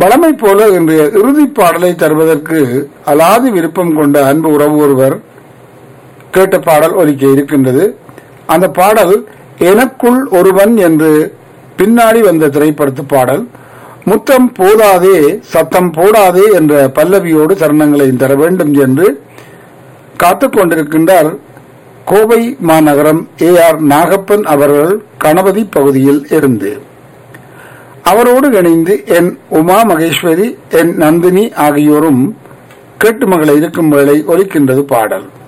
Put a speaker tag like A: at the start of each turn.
A: வளமை போல இன்றைய இறுதிப் பாடலை தருவதற்கு அலாதி விருப்பம் கொண்ட அன்பு உறவு ஒருவர் கேட்ட பாடல் ஒலிக்க இருக்கின்றது அந்த பாடல் எனக்குள் ஒருவன் என்று பின்னாடி வந்த திரைப்படத்து பாடல் முத்தம் போதாதே சத்தம் போடாதே என்ற பல்லவியோடு தருணங்களையும் தர வேண்டும் என்று காத்துக் கொண்டிருக்கின்றார் கோவை மாநகரம் ஏ ஆர் நாகப்பன் அவர்கள் கணபதி பகுதியில் இருந்து அவரோடு இணைந்து என் உமா மகேஸ்வரி என் நந்தினி ஆகியோரும் கேட்டு மகளை இருக்கும் வேளை ஒலிக்கின்றது பாடல்